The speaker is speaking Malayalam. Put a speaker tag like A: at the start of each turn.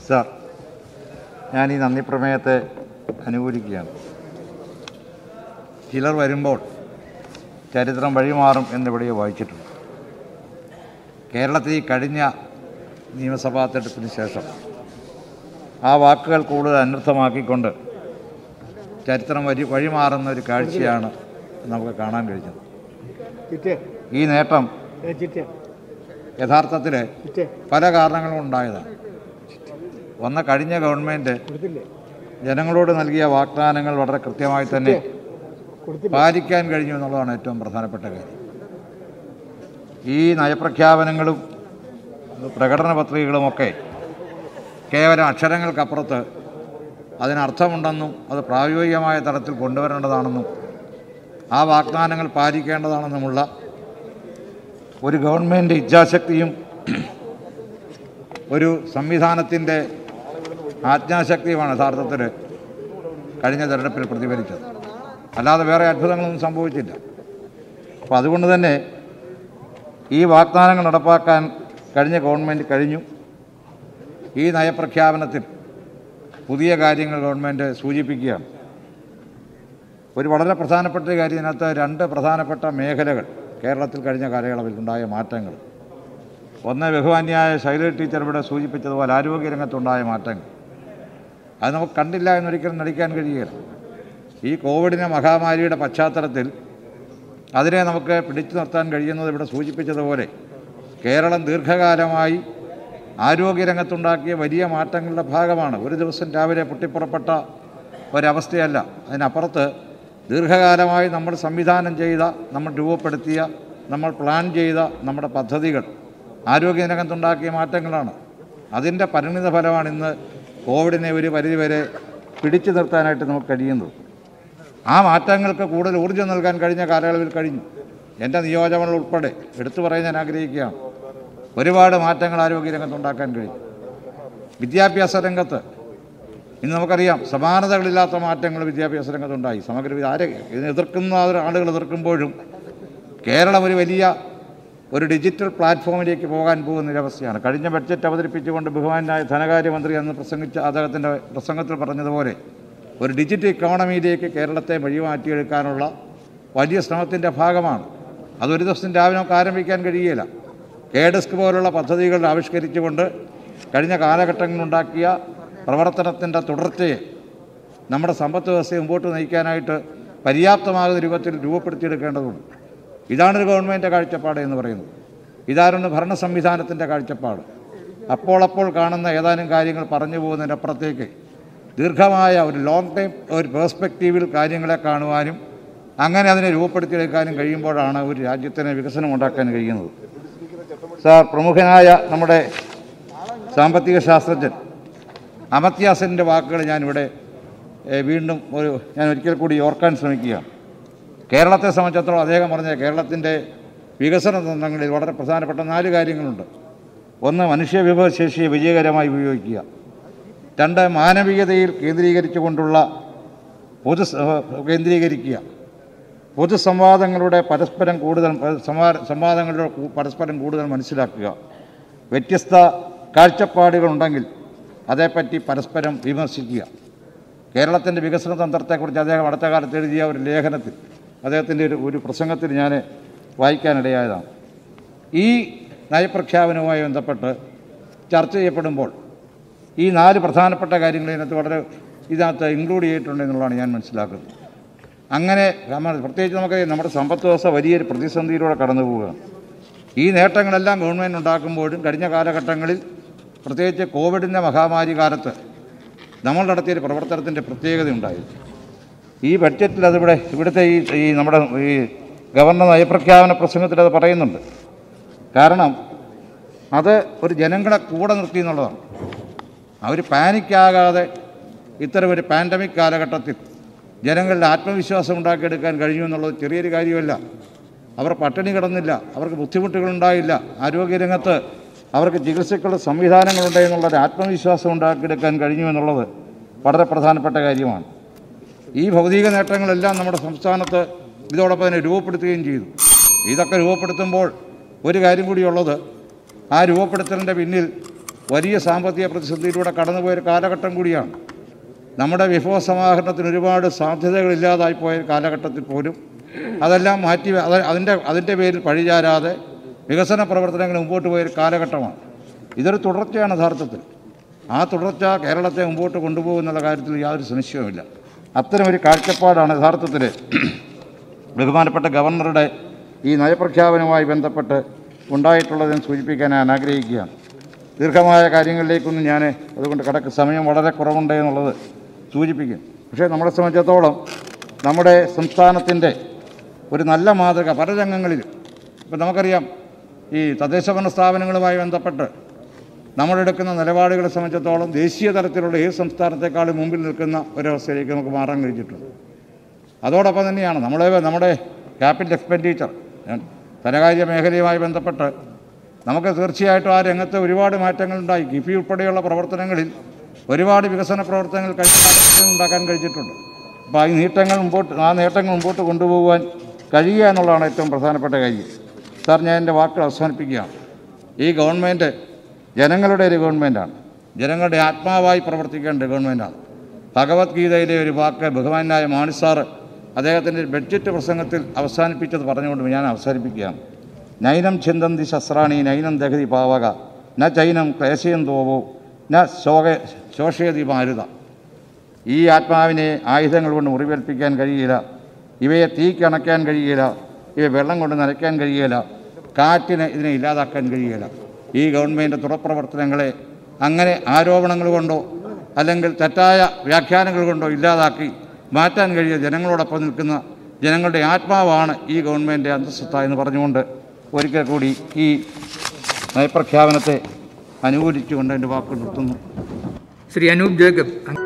A: സാർ ഞാൻ ഈ നന്ദി പ്രമേയത്തെ അനുകൂലിക്കുകയാണ് ചിലർ വരുമ്പോൾ ചരിത്രം വഴിമാറും എന്നിവിടെയോ വായിച്ചിട്ടുണ്ട് കേരളത്തിൽ ഈ കഴിഞ്ഞ നിയമസഭാ തെരഞ്ഞെടുപ്പിന് ശേഷം ആ വാക്കുകൾ കൂടുതൽ അനർത്ഥമാക്കിക്കൊണ്ട് ചരിത്രം വഴി വഴിമാറുന്ന ഒരു കാഴ്ചയാണ് നമുക്ക് കാണാൻ കഴിഞ്ഞത്
B: ചിറ്റേ
A: ഈ നേട്ടം
B: ഏ ചിറ്റേ
A: യഥാർത്ഥത്തിൽ
B: ചിറ്റേ
A: പല കാരണങ്ങളും ഉണ്ടായതാണ് ഒന്ന് കഴിഞ്ഞ ഗവൺമെൻറ്
B: കൊടുത്തില്ലേ
A: ജനങ്ങളോട് നൽകിയ വാഗ്ദാനങ്ങൾ വളരെ കൃത്യമായി തന്നെ
B: കൊടുത്തില്ല
A: പാലിക്കാൻ കഴിഞ്ഞു എന്നുള്ളതാണ് ഏറ്റവും പ്രധാനപ്പെട്ട കാര്യം ഈ നയപ്രഖ്യാപനങ്ങളും പ്രകടന പത്രികകളുമൊക്കെ കേവലം അക്ഷരങ്ങൾക്കപ്പുറത്ത് അതിനർത്ഥമുണ്ടെന്നും അത് പ്രായോഗികമായ തലത്തിൽ കൊണ്ടുവരേണ്ടതാണെന്നും ആ വാഗ്ദാനങ്ങൾ പാലിക്കേണ്ടതാണെന്നുമുള്ള ഒരു ഗവൺമെൻറ് ഇച്ഛാശക്തിയും ഒരു സംവിധാനത്തിൻ്റെ ആജ്ഞാശക്തിയുമാണ് യഥാർത്ഥത്തിൽ കഴിഞ്ഞ തെരഞ്ഞെടുപ്പിൽ പ്രതിഫലിച്ചത് അല്ലാതെ വേറെ അത്ഭുതങ്ങളൊന്നും സംഭവിച്ചില്ല അപ്പോൾ അതുകൊണ്ട് തന്നെ ഈ വാഗ്ദാനങ്ങൾ നടപ്പാക്കാൻ കഴിഞ്ഞ ഗവൺമെൻറ് കഴിഞ്ഞു ഈ നയപ്രഖ്യാപനത്തിൽ പുതിയ കാര്യങ്ങൾ ഗവൺമെൻറ് സൂചിപ്പിക്കുകയാണ് ഒരു വളരെ പ്രധാനപ്പെട്ട ഒരു കാര്യം ഇതിനകത്ത് രണ്ട് പ്രധാനപ്പെട്ട മേഖലകൾ കേരളത്തിൽ കഴിഞ്ഞ കാലയളവിൽ ഉണ്ടായ മാറ്റങ്ങൾ ഒന്ന് ബഹുമാന്യായ ശൈല ടീച്ചർ ഇവിടെ സൂചിപ്പിച്ചതുപോലെ ആരോഗ്യരംഗത്തുണ്ടായ മാറ്റങ്ങൾ അത് നമുക്ക് കണ്ടില്ല എന്നൊരിക്കലും നടിക്കാൻ കഴിയുകയില്ല ഈ കോവിഡിനെ മഹാമാരിയുടെ പശ്ചാത്തലത്തിൽ അതിനെ നമുക്ക് പിടിച്ചു നിർത്താൻ കഴിയുന്നത് ഇവിടെ സൂചിപ്പിച്ചതുപോലെ കേരളം ദീർഘകാലമായി ആരോഗ്യരംഗത്തുണ്ടാക്കിയ വലിയ മാറ്റങ്ങളുടെ ഭാഗമാണ് ഒരു ദിവസം രാവിലെ പൊട്ടിപ്പുറപ്പെട്ട ഒരവസ്ഥയല്ല അതിനപ്പുറത്ത് ദീർഘകാലമായി നമ്മൾ സംവിധാനം ചെയ്ത നമ്മൾ രൂപപ്പെടുത്തിയ നമ്മൾ പ്ലാൻ ചെയ്ത നമ്മുടെ പദ്ധതികൾ ആരോഗ്യരംഗത്തുണ്ടാക്കിയ മാറ്റങ്ങളാണ് അതിൻ്റെ പരിണിത ഫലമാണ് ഇന്ന് കോവിഡിനെ ഒരു പരിധിവരെ പിടിച്ചു നിർത്താനായിട്ട് നമുക്ക് കഴിയുന്നത് ആ മാറ്റങ്ങൾക്ക് കൂടുതൽ ഊർജ്ജം നൽകാൻ കഴിഞ്ഞ കാലയളവിൽ കഴിഞ്ഞു എൻ്റെ നിയോജകങ്ങൾ ഉൾപ്പെടെ എടുത്തു പറയാൻ ഞാൻ ആഗ്രഹിക്കുകയാണ് ഒരുപാട് മാറ്റങ്ങൾ ആരോഗ്യരംഗത്തുണ്ടാക്കാൻ കഴിഞ്ഞു വിദ്യാഭ്യാസ രംഗത്ത് ഇന്ന് നമുക്കറിയാം സമാനതകളില്ലാത്ത മാറ്റങ്ങൾ വിദ്യാഭ്യാസ രംഗത്തുണ്ടായി സമഗ്ര വി- ആരെ ഇതിനെ എതിർക്കുന്ന ആളുകൾ എതിർക്കുമ്പോഴും കേരളം ഒരു വലിയ ഒരു ഡിജിറ്റൽ പ്ലാറ്റ്ഫോമിലേക്ക് പോകാൻ പോകുന്ന ഒരവസ്ഥയാണ് കഴിഞ്ഞ ബഡ്ജറ്റ് അവതരിപ്പിച്ചുകൊണ്ട് ബഹുമാനായ ധനകാര്യമന്ത്രി അന്ന് പ്രസംഗിച്ച അദ്ദേഹത്തിൻ്റെ പ്രസംഗത്തിൽ പറഞ്ഞതുപോലെ ഒരു ഡിജിറ്റൽ ഇക്കോണമിയിലേക്ക് കേരളത്തെ വഴിമാറ്റിയെടുക്കാനുള്ള വലിയ ശ്രമത്തിൻ്റെ ഭാഗമാണ് അതൊരു ദിവസം രാവിലെ നമുക്ക് ആരംഭിക്കാൻ കഴിയുകയില്ല കേഡസ്ക് പോലുള്ള പദ്ധതികൾ ആവിഷ്കരിച്ചുകൊണ്ട് കഴിഞ്ഞ കാലഘട്ടങ്ങളിലുണ്ടാക്കിയ പ്രവർത്തനത്തിൻ്റെ തുടർച്ചയെ നമ്മുടെ സമ്പത്ത് വ്യവസ്ഥയെ മുമ്പോട്ട് നയിക്കാനായിട്ട് പര്യാപ്തമാകുന്ന രൂപത്തിൽ രൂപപ്പെടുത്തിയെടുക്കേണ്ടതുണ്ട് ഇതാണൊരു ഗവൺമെൻറ് കാഴ്ചപ്പാട് എന്ന് പറയുന്നത് ഇതാരൊന്ന് ഭരണ സംവിധാനത്തിൻ്റെ കാഴ്ചപ്പാട് അപ്പോൾ അപ്പോൾ കാണുന്ന ഏതാനും കാര്യങ്ങൾ പറഞ്ഞു പോകുന്നതിനപ്പുറത്തേക്ക് ദീർഘമായ ഒരു ലോങ് ടൈം ഒരു പേഴ്സ്പെക്റ്റീവിൽ കാര്യങ്ങളെ കാണുവാനും അങ്ങനെ അതിനെ രൂപപ്പെടുത്തിയെടുക്കാനും കഴിയുമ്പോഴാണ് ഒരു രാജ്യത്തിന് വികസനം ഉണ്ടാക്കാൻ കഴിയുന്നത് സാർ പ്രമുഖനായ നമ്മുടെ സാമ്പത്തിക ശാസ്ത്രജ്ഞൻ അമത്യാസൻ്റെ വാക്കുകൾ ഞാനിവിടെ ഏഹ്, വീണ്ടും ഒരു ഞാൻ ഒരിക്കൽ കൂടി ഓർക്കാൻ ശ്രമിക്കുകയാണ് കേരളത്തെ സംബന്ധിച്ചിടത്തോളം അദ്ദേഹം പറഞ്ഞ കേരളത്തിൻ്റെ വികസന തന്ത്രങ്ങളിൽ വളരെ പ്രധാനപ്പെട്ട നാല് കാര്യങ്ങളുണ്ട് ഒന്ന് മനുഷ്യ വിഭവശേഷിയെ വിജയകരമായി ഉപയോഗിക്കുക രണ്ട് മാനവികതയിൽ കേന്ദ്രീകരിച്ചുകൊണ്ടുള്ള പൊതു കേന്ദ്രീകരിക്കുക പൊതുസംവാദങ്ങളുടെ പരസ്പരം കൂടുതൽ സംവാ സംവാദങ്ങളുടെ കൂ- പരസ്പരം കൂടുതൽ മനസ്സിലാക്കുക വ്യത്യസ്ത കാഴ്ചപ്പാടുകളുണ്ടെങ്കിൽ അതേപ്പറ്റി പരസ്പരം വിമർശിക്കുക കേരളത്തിൻ്റെ വികസന തന്ത്രത്തെക്കുറിച്ച് അദ്ദേഹം അടുത്ത കാലത്ത് എഴുതിയ ഒരു ലേഖനത്തിൽ അദ്ദേഹത്തിൻ്റെ ഒരു ഒരു പ്രസംഗത്തിൽ ഞാൻ വായിക്കാനിടയായതാണ് ഈ നയപ്രഖ്യാപനവുമായി ബന്ധപ്പെട്ട് ചർച്ച ചെയ്യപ്പെടുമ്പോൾ ഈ നാല് പ്രധാനപ്പെട്ട കാര്യങ്ങൾ ഇതിനകത്ത് വളരെ ഇതിനകത്ത് ഇൻക്ലൂഡ് ചെയ്തിട്ടുണ്ട് എന്നുള്ളതാണ് ഞാൻ മനസ്സിലാക്കുന്നത് അങ്ങനെ നമ്മൾ പ്രത്യേകിച്ച് നമുക്കറിയാം നമ്മുടെ സമ്പത്ത് വ്യവസ്ഥ വലിയൊരു പ്രതിസന്ധിയിലൂടെ കടന്നു പോവുകയാണ് ഈ നേട്ടങ്ങളെല്ലാം ഗവൺമെൻറ് ഉണ്ടാക്കുമ്പോഴും കഴിഞ്ഞ കാലഘട്ടങ്ങളിൽ പ്രത്യേകിച്ച് കോവിഡിൻ്റെ മഹാമാരി കാലത്ത് നമ്മൾ നടത്തിയൊരു പ്രവർത്തനത്തിൻ്റെ പ്രത്യേകത ഉണ്ടായിരുന്നു ഈ ബഡ്ജറ്റിൽ അതിവിടെ ഇവിടുത്തെ ഈ ഈ നമ്മുടെ ഈ ഗവർണർ നയപ്രഖ്യാപന പ്രസംഗത്തിൽ അത് പറയുന്നുണ്ട് കാരണം അത് ഒരു ജനങ്ങളെ കൂടെ നിർത്തി എന്നുള്ളതാണ് അവർ പാനിക്കാകാതെ ഇത്തരം ഒരു പാൻഡമിക് കാലഘട്ടത്തിൽ ജനങ്ങളുടെ ആത്മവിശ്വാസം ഉണ്ടാക്കിയെടുക്കാൻ കഴിഞ്ഞു എന്നുള്ളത് ചെറിയൊരു കാര്യമല്ല അവർ പട്ടിണി കിടന്നില്ല അവർക്ക് ബുദ്ധിമുട്ടുകളുണ്ടായില്ല ആരോഗ്യരംഗത്ത് അവർക്ക് ചികിത്സക്കുള്ള സംവിധാനങ്ങളുണ്ട് എന്നുള്ളൊരു ആത്മവിശ്വാസം ഉണ്ടാക്കിയെടുക്കാൻ കഴിഞ്ഞു എന്നുള്ളത് വളരെ പ്രധാനപ്പെട്ട കാര്യമാണ് ഈ ഭൗതിക നേട്ടങ്ങളെല്ലാം നമ്മുടെ സംസ്ഥാനത്ത് ഇതോടൊപ്പം തന്നെ രൂപപ്പെടുത്തുകയും ചെയ്തു ഇതൊക്കെ രൂപപ്പെടുത്തുമ്പോൾ ഒരു കാര്യം കൂടിയുള്ളത് ആ രൂപപ്പെടുത്തലിൻ്റെ പിന്നിൽ വലിയ സാമ്പത്തിക പ്രതിസന്ധിയിലൂടെ കടന്നുപോയൊരു കാലഘട്ടം കൂടിയാണ് നമ്മുടെ വിഭവ സമാഹരണത്തിന് ഒരുപാട് സാധ്യതകളില്ലാതായി പോയ കാലഘട്ടത്തിൽ പോലും അതെല്ലാം മാറ്റി അത് അതിൻ്റെ അതിൻ്റെ പേരിൽ പഴിചാരാതെ വികസന പ്രവർത്തനങ്ങൾ മുമ്പോട്ട് പോയൊരു കാലഘട്ടമാണ് ഇതൊരു തുടർച്ചയാണ് യഥാർത്ഥത്തിൽ ആ തുടർച്ച കേരളത്തെ മുമ്പോട്ട് കൊണ്ടുപോകുന്നുള്ള കാര്യത്തിൽ യാതൊരു സംശയവുമില്ല അത്തരമൊരു കാഴ്ചപ്പാടാണ് യഥാർത്ഥത്തിൽ ബഹുമാനപ്പെട്ട ഗവർണറുടെ ഈ നയപ്രഖ്യാപനവുമായി ബന്ധപ്പെട്ട് ഉണ്ടായിട്ടുള്ളതെന്ന് സൂചിപ്പിക്കാൻ ഞാൻ ആഗ്രഹിക്കുകയാണ് ദീർഘമായ കാര്യങ്ങളിലേക്കൊന്നും ഞാൻ അതുകൊണ്ട് കടക്ക് സമയം വളരെ കുറവുണ്ട് എന്നുള്ളത് സൂചിപ്പിക്കും പക്ഷേ നമ്മളെ സംബന്ധിച്ചിടത്തോളം നമ്മുടെ സംസ്ഥാനത്തിൻ്റെ ഒരു നല്ല മാതൃക പല രംഗങ്ങളിലും ഇപ്പം നമുക്കറിയാം ഈ തദ്ദേശഭരണ സ്ഥാപനങ്ങളുമായി ബന്ധപ്പെട്ട് നമ്മളെടുക്കുന്ന നിലപാടുകളെ സംബന്ധിച്ചിടത്തോളം ദേശീയ തലത്തിലുള്ള ഏത് സംസ്ഥാനത്തെക്കാളും മുമ്പിൽ നിൽക്കുന്ന ഒരവസ്ഥയിലേക്ക് നമുക്ക് മാറാൻ കഴിഞ്ഞിട്ടുണ്ട് അതോടൊപ്പം തന്നെയാണ് നമ്മളെ നമ്മുടെ ക്യാപിറ്റൽ എക്സ്പെൻഡിച്ചർ ധനകാര്യ മേഖലയുമായി ബന്ധപ്പെട്ട് നമുക്ക് തീർച്ചയായിട്ടും ആ രംഗത്ത് ഒരുപാട് മാറ്റങ്ങളുണ്ടായി കിഫി ഉൾപ്പെടെയുള്ള പ്രവർത്തനങ്ങളിൽ ഒരുപാട് വികസന പ്രവർത്തനങ്ങൾ കഴിഞ്ഞ കാലങ്ങളിൽ ഉണ്ടാക്കാൻ കഴിഞ്ഞിട്ടുണ്ട് അപ്പോൾ ആ നീട്ടങ്ങൾ മുമ്പോട്ട് ആ നേട്ടങ്ങൾ മുമ്പോട്ട് കൊണ്ടുപോകാൻ കഴിയുക എന്നുള്ളതാണ് ഏറ്റവും പ്രധാനപ്പെട്ട കാര്യം സാർ ഞാൻ എൻ്റെ വാക്കുകൾ അവസാനിപ്പിക്കുകയാണ് ഈ ഗവൺമെൻറ് ജനങ്ങളുടെ ഒരു ഗവൺമെൻറ്റാണ് ജനങ്ങളുടെ ആത്മാവായി പ്രവർത്തിക്കേണ്ട ഗവൺമെൻറ്റാണ് ഭഗവത്ഗീതയിലെ ഒരു വാക്ക് ബഹുമാനായ മാണി സാറ് അദ്ദേഹത്തിൻ്റെ ബഡ്ജറ്റ് പ്രസംഗത്തിൽ അവസാനിപ്പിച്ചത് പറഞ്ഞുകൊണ്ട് ഞാൻ അവസാനിപ്പിക്കുകയാണ് നൈനം ചിന്തന്തി ശസ്ത്രാണി നൈനം ദഹതി പാവക ന ചൈനം ക്ലേശയം തോവോ ന ശോക ശോഷയതി മാരുത ഈ ആത്മാവിനെ ആയുധങ്ങൾ കൊണ്ട് മുറിവേൽപ്പിക്കാൻ കഴിയില്ല ഇവയെ തീക്ക് അണയ്ക്കാൻ കഴിയില്ല ഇവയെ വെള്ളം കൊണ്ട് നനയ്ക്കാൻ കഴിയില്ല കാറ്റിന് ഇതിനെ ഇല്ലാതാക്കാൻ കഴിയില്ല ഈ ഗവൺമെൻറ് തുറപ്രവർത്തനങ്ങളെ അങ്ങനെ ആരോപണങ്ങൾ കൊണ്ടോ അല്ലെങ്കിൽ തെറ്റായ വ്യാഖ്യാനങ്ങൾ കൊണ്ടോ ഇല്ലാതാക്കി മാറ്റാൻ കഴിയുക ജനങ്ങളോടൊപ്പം നിൽക്കുന്ന ജനങ്ങളുടെ ആത്മാവാണ് ഈ ഗവൺമെൻറ് അന്തസ്സത്ത എന്ന് പറഞ്ഞുകൊണ്ട് ഒരിക്കൽ കൂടി ഈ നയപ്രഖ്യാപനത്തെ അനുകൂലിച്ചുകൊണ്ട് എൻ്റെ വാക്കുകൾ നിർത്തുന്നു
C: ശ്രീ അനൂപ് ജേക്കബ്